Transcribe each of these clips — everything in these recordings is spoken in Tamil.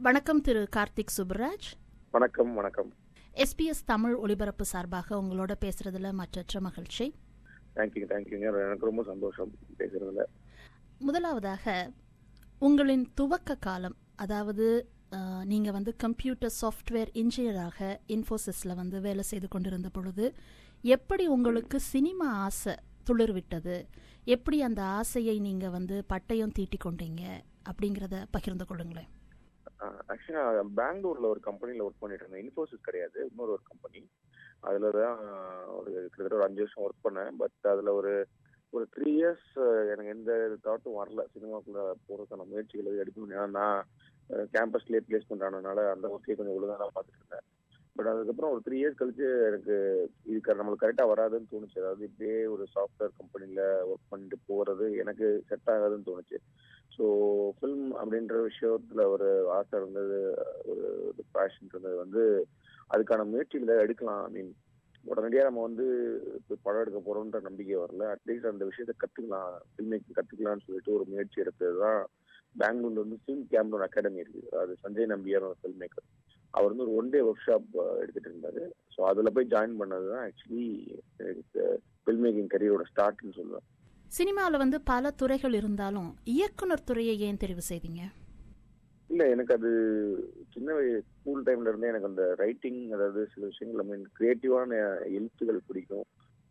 வணக்கம் திரு கார்த்திக் சுப்ராஜ் வணக்கம் வணக்கம் எஸ்பிஎஸ் தமிழ் ஒலிபரப்பு சார்பாக உங்களோட பேசுறதுல மற்றற்ற மகிழ்ச்சி தேங்க்யூ தேங்க்யூங்க எனக்கு ரொம்ப சந்தோஷம் பேசுறதுல முதலாவதாக உங்களின் துவக்க காலம் அதாவது அஹ், நீங்க வந்து கம்ப்யூட்டர் சாஃப்ட்வேர் இன்ஜினியராக இன்ஃபோசிஸ்ல வந்து வேலை செய்து கொண்டிருந்த பொழுது எப்படி உங்களுக்கு சினிமா ஆசை துளிர்விட்டது எப்படி அந்த ஆசையை நீங்க வந்து பட்டயம் தீட்டிக் கொண்டீங்க அப்படிங்கறத பகிர்ந்து கொள்ளுங்களேன் ஆக்சுவலா பெங்களூர்ல ஒரு கம்பெனில ஒர்க் பண்ணிட்டு இருந்தேன் இன்ஃபோசிஸ் கிடையாது இன்னொரு ஒரு கம்பெனி அதுல தான் ஒரு கிட்டத்தட்ட ஒரு அஞ்சு வருஷம் ஒர்க் பண்ணேன் பட் அதுல ஒரு ஒரு த்ரீ இயர்ஸ் எனக்கு எந்த தாட்டும் வரல சினிமாக்குள்ள போறதுக்கான முயற்சிகள் எதுவும் எடுக்கணும் ஏன்னா நான் கேம்பஸ்லயே பிளேஸ்மெண்ட் ஆனதுனால அந்த ஒர்க்கே கொஞ்சம் ஒழுங்கா தான் பார்த்துட்டு இருந்தேன் பட் அதுக்கப்புறம் ஒரு த்ரீ இயர்ஸ் கழிச்சு எனக்கு இதுக்கு நம்மளுக்கு கரெக்டா வராதுன்னு தோணுச்சு அதாவது இப்படியே ஒரு சாஃப்ட்வேர் கம்பெனில ஒர்க் பண்ணிட்டு போறது எனக்கு செட் ஆகாதுன்னு தோணுச்சு ஸோ ஃபில்ம் அப்படின்ற விஷயத்துல ஒரு ஆசை இருந்தது ஒரு பேஷன் இருந்தது வந்து அதுக்கான முயற்சிகளை எடுக்கலாம் ஐ மீன் உடனடியாக நம்ம வந்து இப்போ படம் எடுக்க போறோம்ன்ற நம்பிக்கை வரல அட்லீஸ்ட் அந்த விஷயத்தை கத்துக்கலாம் ஃபில்ம் மேக்கிங் கத்துக்கலாம்னு சொல்லிட்டு ஒரு முயற்சி எடுத்தது தான் பெங்களூர்ல வந்து ஃபில்ம் கேம்ப்னு அகாடமி இருக்கு அது சஞ்சய் நம்பியார் ஃபில்ம் மேக்கர் அவர் வந்து ஒரு ஒன் டே ஒர்க் ஷாப் எடுத்துட்டு இருந்தாரு ஸோ அதுல போய் ஜாயின் பண்ணது தான் ஆக்சுவலி ஃபில்ம் மேக்கிங் கரியரோட ஸ்டார்ட்னு சொல்லுவேன் சினிமாவில் வந்து பல துறைகள் இருந்தாலும் இயக்குனர் துறையை ஏன் தெரிவு செய்தீங்க இல்ல எனக்கு அது சின்ன ஸ்கூல் டைம்ல இருந்தே எனக்கு அந்த ரைட்டிங் அதாவது சில விஷயங்கள் ஐ மீன் கிரியேட்டிவான எழுத்துகள் பிடிக்கும்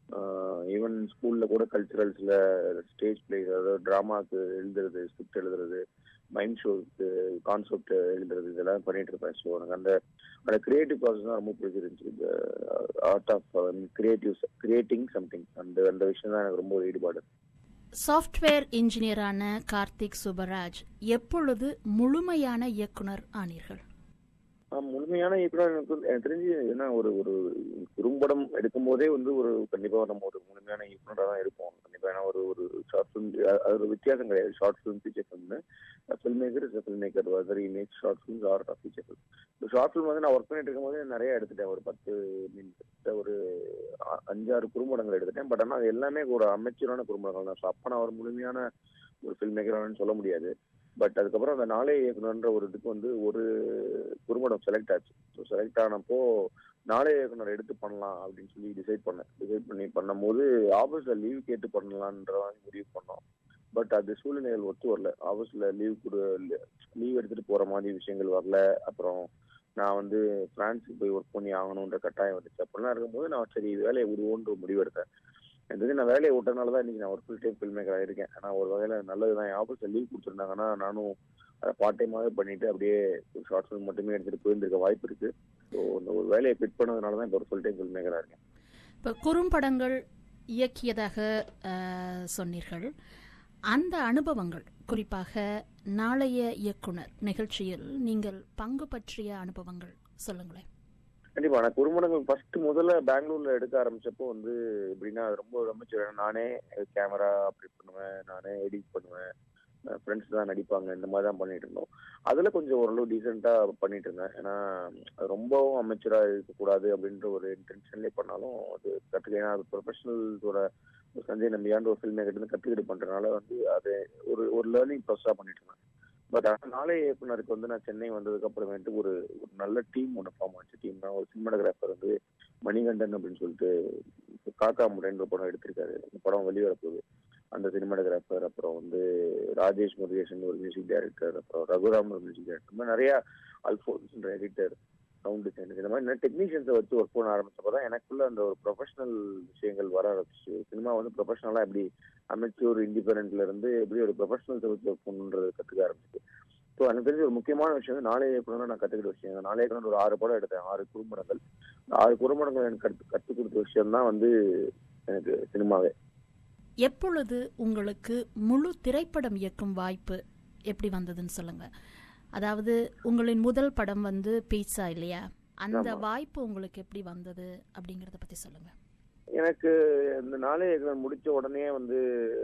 ஈவன் ஸ்கூல்ல கூட கல்ச்சுரல்ஸ்ல ஸ்டேஜ் பிளேஸ் அதாவது டிராமாக்கு எழுதுறது ஸ்கிரிப்ட் எழுதுறது மைண்ட் ஷோக்கு கான்செப்ட் எழுதுறது இதெல்லாம் பண்ணிட்டு இருப்பேன் ஸோ எனக்கு அந்த அந்த கிரியேட்டிவ் ப்ராசஸ் தான் ரொம்ப பிடிச்சிருந்துச்சு இந்த art of creative creating something அந்த அந்த விஷயம் தான் எனக்கு ரொம்ப ஒரு ஈடுபாடு சாஃப்ட்வேர் இன்ஜினியரான கார்த்திக் சுபராஜ் எப்பொழுது முழுமையான இயக்குனர் ஆனீர்கள் ஆஹ் முழுமையான இயக்குனர் எனக்கு வந்து- எனக்கு தெரிஞ்சு என்ன ஒரு ஒரு குறும்படம் எடுக்கும் போதே வந்து ஒரு கண்டிப்பா நம்ம ஒரு முழுமையான இயக்குனராக தான் இருப்போம் கண்டிப்பா ஏன்னா ஒரு ஒரு ஷார்ட் ஃபிலிம் அது ஒரு வித்தியாசம் கிடையாது ஷார்ட் ஃபிலிம் ஃபீச்சர் ஃபிலிம்னு film maker is film maker whether I make short films or feature film இந்த ஷார்ட் ஃபிலிம் வந்து நான் ஒர்க் பண்ணிட்டு இருக்கும்போது நிறைய எடுத்துட்டேன் ஒரு பத்து மீன் ஒரு அ- அஞ்சாறு குறும்படங்கள் எடுத்துட்டேன் பட் ஆனால் அது எல்லாமே ஒரு அமைச்சரான குறும்படங்கள் தான் ஸோ அப்போ நான் ஒரு முழுமையான ஒரு ஃபில்ம் மேக்கரானு சொல்ல முடியாது பட் அதுக்கப்புறம் அந்த நாளே இயக்குனர்ன்ற ஒரு இதுக்கு வந்து ஒரு குறும்படம் செலக்ட் ஆச்சு ஸோ செலக்ட் ஆனப்போ நாளே இயக்குனர் எடுத்து பண்ணலாம் அப்படின்னு சொல்லி டிசைட் பண்ணேன் டிசைட் பண்ணி பண்ணும்போது ஆஃபீஸ்ல லீவ் கேட்டு பண்ணலான்ற மாதிரி முடிவு பண்ணோம் பட் அது சூழ்நிலைகள் ஒத்து வரல ஆஃபீஸ்ல லீவ் கொடு லீவ் எடுத்துட்டு போற மாதிரி விஷயங்கள் வரல அப்புறம் நான் வந்து பிரான்ஸுக்கு போய் ஒர்க் பண்ணி ஆகணுன்ற கட்டாயம் வந்துச்சு அப்படிலாம் இருக்கும்போது நான் சரி இது வேலையை விடுவோன்ற முடிவு எடுத்தேன் எனக்கு நான் வேலையை விட்டனால தான் இன்னைக்கு நான் ஒரு ஃபுல் டைம் ஃபில்ம் மேக்கர் ஆயிருக்கேன் ஆனால் ஒரு வகையில நல்லது தான் என் ஆஃபீஸில் லீவ் கொடுத்துருந்தாங்கன்னா நானும் அதை பார்ட் டைமாகவே பண்ணிட்டு அப்படியே ஷார்ட் ஃபிலிம் மட்டுமே எடுத்துட்டு போயிருந்திருக்க வாய்ப்பு இருக்கு ஸோ இந்த ஒரு வேலையை ஃபிட் பண்ணதுனால தான் இப்போ ஒரு ஃபுல் டைம் ஃபில்ம் மேக்கராக இருக்கேன் இப்போ குறும்படங்கள் இயக்கியதாக அஹ், சொன்னீர்கள் அந்த அனுபவங்கள் குறிப்பாக நாளைய இயக்குனர் நிகழ்ச்சியில் நீங்கள் பங்கு பற்றிய அனுபவங்கள் சொல்லுங்களேன் கண்டிப்பா நான் குறும்படங்கள் ஃபர்ஸ்ட் முதல்ல பெங்களூர்ல எடுக்க ஆரம்பிச்சப்போ வந்து எப்படின்னா அது ரொம்ப ரொம்ப சின்ன. நானே கேமரா ஆப்ரேட் பண்ணுவேன் நானே எடிட் பண்ணுவேன் ஃப்ரெண்ட்ஸ் தான் நடிப்பாங்க இந்த மாதிரி தான் பண்ணிட்டு இருந்தோம் அதுல கொஞ்சம் ஓரளவு டீசெண்டா பண்ணிட்டு இருந்தேன் ஏன்னா அது ரொம்பவும் அமைச்சரா இருக்கக்கூடாது அப்படின்ற ஒரு இன்டென்ஷன்லேயே பண்ணாலும் அது கற்றுக்க ஏன்னா அது ப்ரொஃபஷனல்ஸோட சஞ்சய் நம்பியான்ற ஒரு ஃபில்ம் மேக்கர் இருந்து கற்றுக்கிட்டு பண்றதுனால வந்து அது ஒரு ஒரு லேர்னிங் ப்ராசஸாக பண்ணிட்டு இருந்தேன் பட் ஆனால் நாளை இயக்குனருக்கு வந்து நான் சென்னை வந்ததுக்கு அப்புறமேட்டு ஒரு ஒரு நல்ல டீம் ஒன்று ஃபார்ம் ஆச்சு டீம்னா ஒரு சினிமாட்டோகிராஃபர் வந்து மணிகண்டன் அப்படின்னு சொல்லிட்டு காக்கா முறைன்ற படம் எடுத்திருக்காரு இந்த படம் வெளிவரப்போகுது அந்த சினிமாட்டோகிராஃபர் அப்புறம் வந்து ராஜேஷ் முருகேசன் ஒரு மியூசிக் டைரக்டர் அப்புறம் ரகுராம் ஒரு மியூசிக் டைரக்டர் இந்த மாதிரி நிறைய அல்ஃபோன்ஸ்ன்ற எடிட்டர் சவுண்ட் டிசைனர் இந்த மாதிரி நிறைய டெக்னீஷியன்ஸை வச்சு ஒர்க் பண்ண ஆரம்பிச்சப்போ தான் எனக்குள்ள அந்த ஒரு ப்ரொஃபஷனல் விஷயங்கள் வர ஆரம்பிச்சு சினிமா வந்து ப்ரொஃபஷனலாக எப்படி அமைச்சூர் இண்டிபெண்டன்ட்ல இருந்து எப்படி ஒரு ப்ரொஃபஷனல்ஸை வச்சு ஒர்க் பண்ணுன்றது கற்றுக்க ஆரம்பிச்சு ஸோ எனக்கு தெரிஞ்ச ஒரு முக்கியமான விஷயம் வந்து நாளைய இயக்குனர் நான் கற்றுக்கிட்ட விஷயம் நாளைய இயக்குனர் ஒரு ஆறு படம் எடுத்தேன் ஆறு குறும்படங்கள் இந்த ஆறு குறும்படங்கள் எனக்கு கற்று கற்றுக் கொடுத்த விஷயம் தான் வந்து எனக்கு சினிமாவே எப்பொழுது உங்களுக்கு முழு திரைப்படம் இயக்கும் வாய்ப்பு எப்படி வந்ததுன்னு சொல்லுங்க அதாவது உங்களின் முதல் படம் வந்து பீட்சா இல்லையா அந்த ஆமா. வாய்ப்பு உங்களுக்கு எப்படி வந்தது அப்படிங்கறத பத்தி சொல்லுங்க எனக்கு இந்த நாளே இயக்குனர் முடிச்ச உடனே வந்து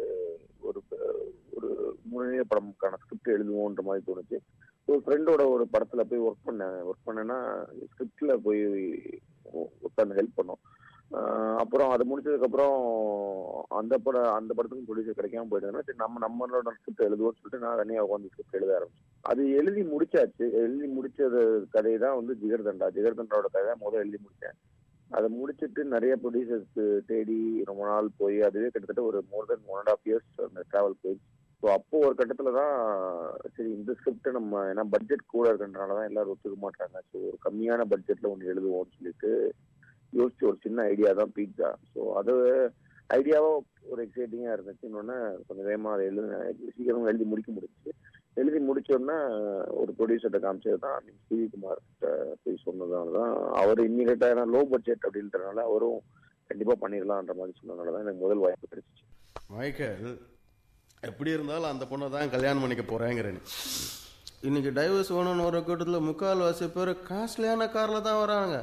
ஒரு ஒரு முன்னணிய படம்க்கான ஸ்கிரிப்ட் எழுதுவோன்ற மாதிரி தோணுச்சு ஒரு ஃப்ரெண்டோட ஒரு படத்துல போய் ஒர்க் பண்ணேன் ஒர்க் பண்ணேன்னா ஸ்கிரிப்ட்ல போய் உட்காந்து ஹெல்ப் பண்ணோம் ஆஹ் அப்புறம் அது முடிச்சதுக்கப்புறம் அந்த படம் அந்த படத்துக்கும் ப்ரொடியூசர் கிடைக்காம போயிட்டதுன்னா சரி நம்ம நம்மளோட ஸ்கிரிப்ட் எழுதுவோம்னு சொல்லிட்டு நான் தனியாக உட்காந்து ஸ்கிரிப்ட் எழுத ஆரம்பிச்சேன் அது எழுதி முடிச்சாச்சு எழுதி முடிச்சது கதை தான் வந்து ஜிகர் தண்டா ஜிகர் தண்டாவோட கதை தான் முதல்ல எழுதி முடிச்சேன் அதை முடிச்சிட்டு நிறைய ப்ரொடியூசர்ஸ் தேடி ரொம்ப நாள் போய் அதுவே கிட்டத்தட்ட ஒரு more than one and of years அந்த டிராவல் போய் ஸோ அப்போ ஒரு கட்டத்துல தான் சரி இந்த ஸ்கிரிப்ட் நம்ம ஏன்னா பட்ஜெட் கூட இருக்கிறதுனால தான் எல்லாரும் ஒத்துக்க மாட்டாங்க ஸோ ஒரு கம்மியான பட்ஜெட்ல ஒன்று எழுதுவோம்னு சொல்லிட்டு யோசிச்சு ஒரு சின்ன ஐடியா தான் பீட்சா ஸோ அது ஐடியாவோ ஒரு எக்ஸைட்டிங்காக இருந்துச்சு இன்னொன்று கொஞ்சம் வேகமாக அதை எழுத சீக்கிரம் எழுதி முடிக்க முடிஞ்சுச்சு எழுதி முடிச்சோடனே ஒரு ப்ரொடியூசர்கிட்ட காமிச்சது தான் சிவி குமார் போய் சொன்னதால தான் அவர் இம்மீடியட்டாக ஏன்னா லோ பட்ஜெட் அப்படின்றனால அவரும் கண்டிப்பாக பண்ணிடலான்ற மாதிரி சொன்னதுனால தான் எனக்கு முதல் வாய்ப்பு கிடைச்சிச்சு மைக்கேல் எப்படி இருந்தாலும் அந்த பொண்ணை தான் கல்யாணம் பண்ணிக்க போறேங்கிறேன் இன்னைக்கு டைவர்ஸ் வேணும்னு ஒரு கூட்டத்தில் முக்கால்வாசி பேர் காஸ்ட்லியான காரில் தான் வராங்க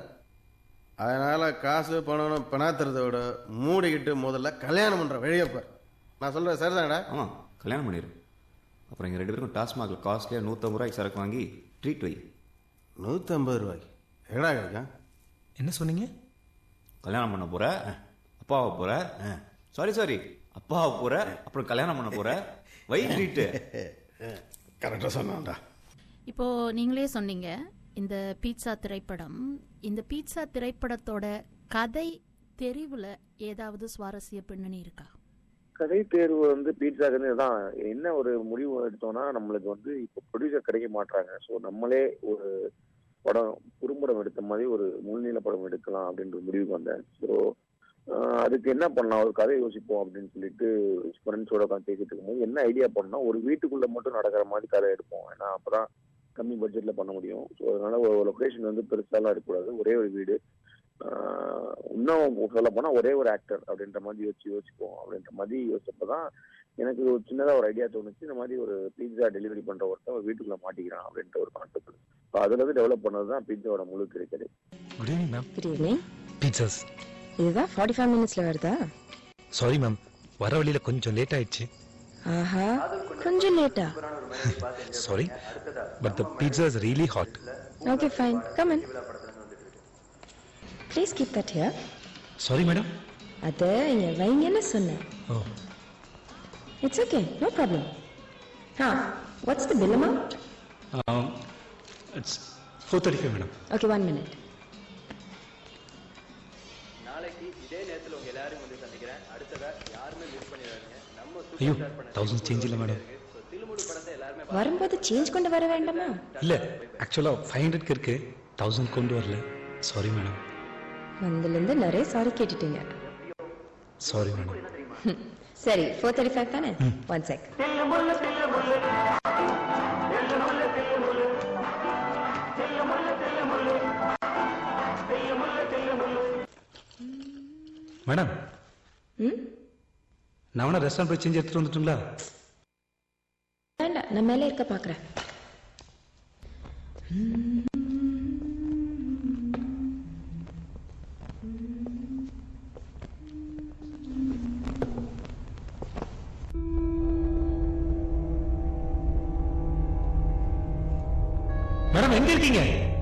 அதனால காசு பணம் பணாத்துறத விட மூடிக்கிட்டு முதல்ல கல்யாணம் பண்ற வழியை பார் நான் சொல்றேன் சரிதானடா ஆமாம் கல்யாணம் பண்ணிடு அப்புறம் எங்கள் ரெண்டு பேருக்கும் டாஸ்மாகில் காஸ்ட்லியாக நூற்றம்பது ரூபாய்க்கு சரக்கு வாங்கி ட்ரீட் வை நூற்றம்பது ரூபாய்க்கு எடா கிடைக்கும் என்ன சொன்னீங்க கல்யாணம் பண்ண போற அப்பாவை போற சாரி சாரி அப்பாவை போற அப்புறம் கல்யாணம் பண்ண போற வை ட்ரீட்டு கரெக்டாக சொன்னான்டா இப்போ நீங்களே சொன்னீங்க இந்த பீட்சா திரைப்படம் இந்த பீட்சா திரைப்படத்தோட கதை தெரிவுல ஏதாவது சுவாரஸ்ய பின்னணி இருக்கா கதை தேர்வு வந்து பீட்சாக்கு தான் என்ன ஒரு முடிவு எடுத்தோம்னா நம்மளுக்கு வந்து இப்போ ப்ரொடியூசர் கிடைக்க மாட்டாங்க ஸோ நம்மளே ஒரு படம் குறும்படம் எடுத்த மாதிரி ஒரு முழுநீள படம் எடுக்கலாம் அப்படின்ற முடிவுக்கு வந்தேன் ஸோ அதுக்கு என்ன பண்ணலாம் ஒரு கதை யோசிப்போம் அப்படின்னு சொல்லிட்டு ஃப்ரெண்ட்ஸோட உட்காந்து பேசிட்டு இருக்கும்போது என்ன ஐடியா பண்ணோம் ஒரு வீட்டுக்குள்ள மட்டும் நடக்கிற மாதிரி கதை எடுப்போம் ஏன்னா அப்பதான் கம்மி பட்ஜெட்ல பண்ண முடியும் ஸோ அதனால ஒரு லொகேஷன் வந்து பெருசாலாம் இருக்கக்கூடாது ஒரே ஒரு வீடு ஆஹ் இன்னும் சொல்ல போனா ஒரே ஒரு ஆக்டர் அப்படின்ற மாதிரி யோசிச்சு யோசிப்போம் அப்படின்ற மாதிரி யோசிச்சப்பதான் எனக்கு ஒரு சின்னதா ஒரு ஐடியா தோணுச்சு இந்த மாதிரி ஒரு பீட்சா டெலிவரி பண்ற ஒருத்தன் ஒரு வீட்டுக்குள்ள மாட்டிக்கிறான் அப்படின்ற ஒரு கான்செப்ட் ஸோ அதுல இருந்து டெவலப் பண்ணது தான் பீட்சாவோட முழு cricket good evening ma'am good evening pizzas இதுதான் ஃபார்ட்டி ஃபைவ் மினிட்ஸ்ல வருதா சாரி மேம் வர வழியில கொஞ்சம் லேட் ஆயிடுச்சு ஆஹா கொஞ்சம் லேட்டா sorry but the pizza is really hot okay fine come in please keep that here sorry madam அத இங்க வைங்கன்னு சொன்னேன் oh it's okay no problem ha what's the bill amount it's four thirty five madam okay one minute ஐயோ தௌசண்ட் சேஞ்ச் இல்லை மேடம் வரும்போது சேஞ்ச் கொண்டு வர வேண்டாமா இல்லை ஆக்சுவலாக ஃபைவ் ஹண்ட்ரட்க்கு இருக்கு தௌசண்ட் கொண்டு வரல சாரி மேடம் வந்திலிருந்து நிறைய சாரி கேட்டுட்டீங்க சாரி மேடம் சரி ஃபோர் தேர்ட்டி ஃபைவ் தானே ஒன் செக் மேடம் ம் நான் வேணா ரெஸ்டாரண்ட் போய் சேஞ்ச் எடுத்துட்டு வந்துட்டுங்களா வேண்டாம் நான் மேலே இருக்க பார்க்குறேன் மேடம் எங்க இருக்கீங்க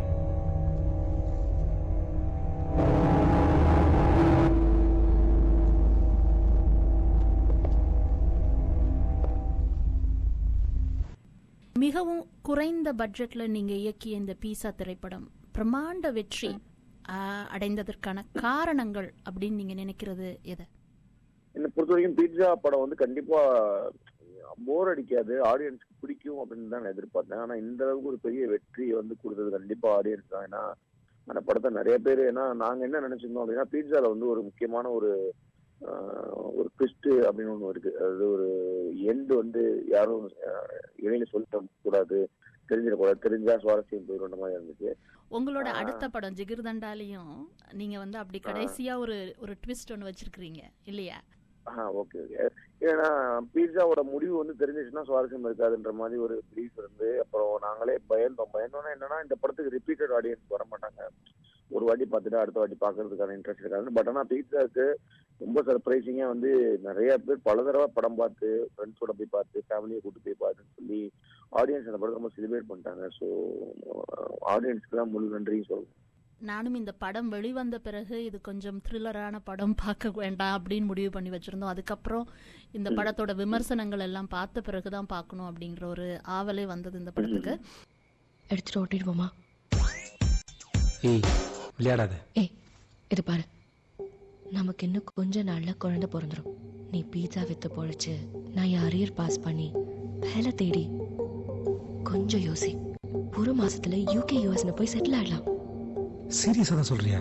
மிகவும் குறைந்த பட்ஜெட்ல நீங்க இயக்கிய இந்த பீசா திரைப்படம் பிரம்மாண்ட வெற்றி ஆ, அடைந்ததற்கான காரணங்கள் அப்படின்னு நீங்க நினைக்கிறது எது என்னை பொறுத்த வரைக்கும் பீட்சா படம் வந்து கண்டிப்பா போர் அடிக்காது ஆடியன்ஸ்க்கு பிடிக்கும் அப்படின்னு தான் நான் எதிர்பார்த்தேன் ஆனா இந்த அளவுக்கு ஒரு பெரிய வெற்றி வந்து கொடுத்தது கண்டிப்பா ஆடியன்ஸ் தான் ஏன்னா அந்த படத்தை நிறைய பேர் ஏன்னா நாங்க என்ன நினைச்சிருந்தோம் அப்படின்னா பீட்சால வந்து ஒரு முக்கியமான ஒரு ஆஹ், ஒரு ட்விஸ்ட் அப்படின்னு ஒண்ணு இருக்கு அது ஒரு எண்டு வந்து யாரும் ஆஹ், இடையில சொல்ல கூடாது தெரிஞ்சிடக்கூடாது தெரிஞ்சா சுவாரஸ்யம் போயிடுன்ற மாதிரி இருந்துச்சு உங்களோட அடுத்த படம் ஜிகிர்தண்டாலையும் நீங்க வந்து அப்படி கடைசியா ஒரு ஒரு ட்விஸ்ட் ஒன்று வச்சிருக்கிறீங்க இல்லையா ஆ ஓகே ஓகே ஏன்னா பீட்சாவோட முடிவு வந்து தெரிஞ்சிச்சுன்னா சுவாரஸ்யம் இருக்காதுன்ற மாதிரி ஒரு பிலீஃப் இருந்து அப்புறம் நாங்களே பயந்தோம் பயந்தோம்னா என்னன்னா இந்த படத்துக்கு ரிப்பீட்டட் ஆடியன்ஸ் வர மாட்டாங்க ஒரு வாட்டி பார்த்துட்டு அடுத்த வாட்டி பார்க்கறதுக்கான இன்ட்ரெஸ்ட் இருக்காது பட் ஆனால் பீட்சாக்கு ரொம்ப சர்ப்ரைசிங்கா வந்து நிறைய பேர் பல தடவை படம் பார்த்து ஃப்ரெண்ட்ஸோட போய் பார்த்து ஃபேமிலியை கூட்டு போய் பார்த்துன்னு சொல்லி ஆடியன்ஸ் அந்த படத்தை ரொம்ப செலிப்ரேட் பண்ணிட்டாங்க ஸோ ஆடியன்ஸ்க்கு தான் முழு நன்றியும் சொல்லுவேன் நானும் இந்த படம் வெளிவந்த பிறகு இது கொஞ்சம் த்ரில்லரான படம் பார்க்க வேண்டாம் அப்படின்னு முடிவு பண்ணி வச்சிருந்தோம் அதுக்கப்புறம் இந்த படத்தோட விமர்சனங்கள் எல்லாம் பார்த்த பிறகுதான் பார்க்கணும் அப்படிங்கிற ஒரு ஆவலே வந்தது இந்த படத்துக்கு எடுத்துட்டு ஓட்டிடுவோமா ஏய் விளையாடாத ஏய் இது பாரு நமக்கு இன்னும் கொஞ்ச நாள்ல குழந்தை பிறந்துரும் நீ பீட்சா வித்து பொழைச்சு நான் என் அரியர் பாஸ் பண்ணி வேலை தேடி கொஞ்சம் யோசி ஒரு மாசத்துல யூகே யூஎஸ்னு போய் செட்டில் ஆயிடலாம் சீரியஸா தான் சொல்றியா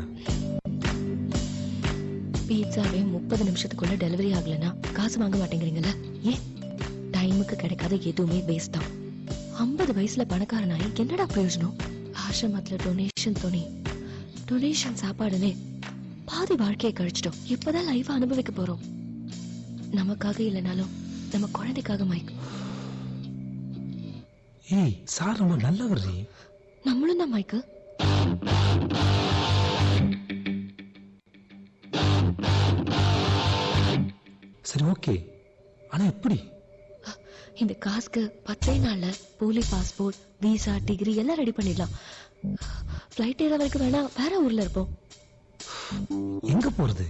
பீட்சாவே முப்பது நிமிஷத்துக்குள்ள டெலிவரி ஆகலைன்னா காசு வாங்க மாட்டேங்கிறீங்கல்ல ஏன் டைமுக்கு கிடைக்காத எதுவுமே வேஸ்ட் தான் ஐம்பது வயசுல பணக்காரனாயி என்னடா பிரயோஜனம் ஆசிரமத்துல டொனேஷன் துணி டொனேஷன் சாப்பாடுனே பாதி வாழ்க்கையை கழிச்சிட்டோம் இப்பதான் லைஃப் அனுபவிக்க போறோம் நமக்காக இல்லைனாலும் நம்ம குழந்தைக்காக மைக் ஏய் சார் ரொம்ப நல்லவர் நீ நம்மளும் தான் மைக்கு சரி ஓகே ஆனா எப்படி இந்த காசுக்கு பத்தே நாள்ல போலி பாஸ்போர்ட் விசா டிகிரி எல்லாம் ரெடி பண்ணிடலாம் ஃப்ளைட் ஏற வரைக்கும் வேணா வேற ஊர்ல இருப்போம் எங்க போறது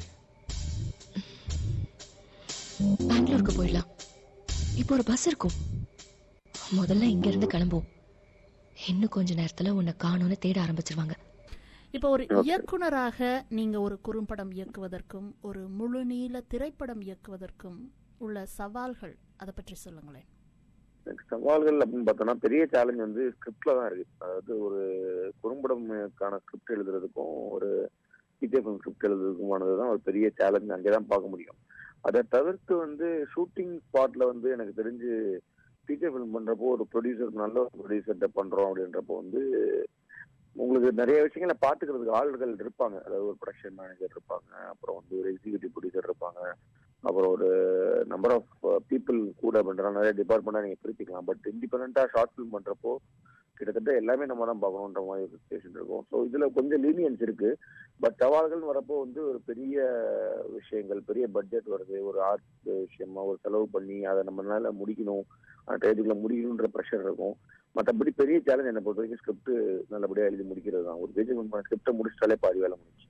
பெங்களூருக்கு போயிடலாம் இப்போ ஒரு பஸ் இருக்கும் முதல்ல இங்க இருந்து கிளம்புவோம் இன்னும் கொஞ்ச நேரத்துல உன்னை காணும்னு தேட ஆரம்பிச்சிருவாங்க இப்போ ஒரு இயக்குனராக நீங்க ஒரு குறும்படம் இயக்குவதற்கும் ஒரு முழுநீள திரைப்படம் இயக்குவதற்கும் உள்ள சவால்கள் அதை பற்றி சொல்லுங்களேன் எனக்கு சவால்கள் அப்படின்னு பார்த்தோம்னா பெரிய சேலஞ்ச் வந்து ஸ்கிரிப்ட்ல தான் இருக்கு அதாவது ஒரு குறும்படம்க்கான ஸ்கிரிப்ட் எழுதுறதுக்கும் ஒரு பிஜேபி ஸ்கிரிப்ட் எழுதுறதுக்குமானது தான் ஒரு பெரிய சேலஞ்ச் அங்கே தான் பார்க்க முடியும் அதை தவிர்த்து வந்து ஷூட்டிங் ஸ்பாட்ல வந்து எனக்கு தெரிஞ்சு ஃபீச்சர் ஃபிலிம் பண்றப்போ ஒரு ப்ரொடியூசர் நல்ல ஒரு ப்ரொடியூசர்கிட்ட பண்றோம் அப்படின்றப்போ வந்து உங்களுக்கு நிறைய விஷயங்களை பார்த்துக்கிறதுக்கு ஆள்கள் இருப்பாங்க அதாவது ஒரு ப்ரொடக்ஷன் மேனேஜர் இருப்பாங்க அப்புறம் வந்து ஒரு எக்ஸிக்யூட்டிவ் ப்ரொடியூசர் இருப்பாங்க அப்புறம் ஒரு நம்பர் ஆஃப் பீப்புள் கூட பண்றாங்க நிறைய டிபார்ட்மெண்ட்டாக நீங்கள் பிரிச்சுக்கலாம் பட் இண்டிபெண்ட்டாக ஷார்ட் ஃபிலிம் பண்ணுறப்போ கிட்டத்தட்ட எல்லாமே நம்ம தான் பார்க்கணுன்ற மாதிரி ஒரு சுச்சுவேஷன் இருக்கும் ஸோ இதில் கொஞ்சம் லீனியன்ஸ் இருக்கு பட் சவால்கள் வரப்போ வந்து ஒரு பெரிய விஷயங்கள் பெரிய பட்ஜெட் வருது ஒரு ஆர்ட் விஷயமா ஒரு செலவு பண்ணி அதை நம்மளால முடிக்கணும் அந்த டயத்துக்குள்ள முடிக்கணுன்ற ப்ரெஷர் இருக்கும் மற்றபடி பெரிய சேலஞ்ச் என்னை பொறுத்த வரைக்கும் ஸ்கிரிப்ட் நல்லபடியாக எழுதி முடிக்கிறது தான் ஒரு பேஜ் ஸ்கிரிப்டை முடிச்சிட்டாலே பாதி வேலை முடிச்சு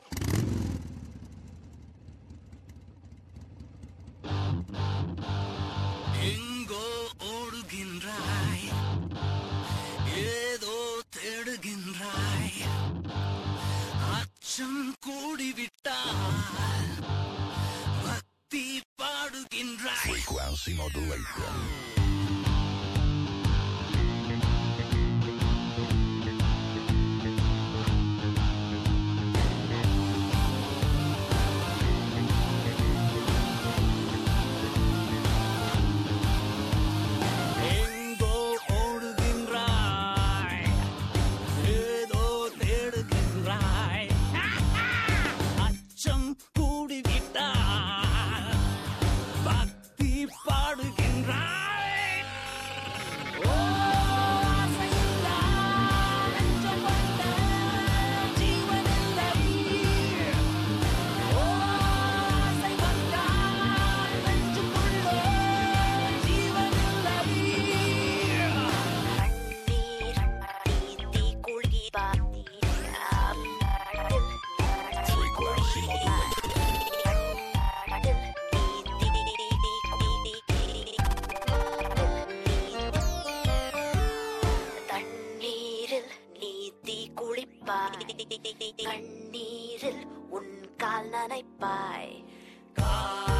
எங்கோ ஓடுகின்றாய் ஏதோ தேடுகின்றாய் அச்சம் கூடிவிட்டால் பக்தி பாடுகின்றாய் எங்கோ ஓடுகின்றாய் ஏதோ தேடுகின்றாய் அச்சம் கூடிவிட்டால் பக்தி பாடுகின்றாய் ஓ, ஆசையில்லா நெஞ்சம் கொண்ட ஜீவனில்லை. ஓ, ஆசை வந்தால் நெஞ்சுக்குள்ளே ஜீவனில்லை. தண்ணீரில் நீத்தி குளிப்பாய் கண்ணீரில் உன் கால் நனைப்பாய் காதல்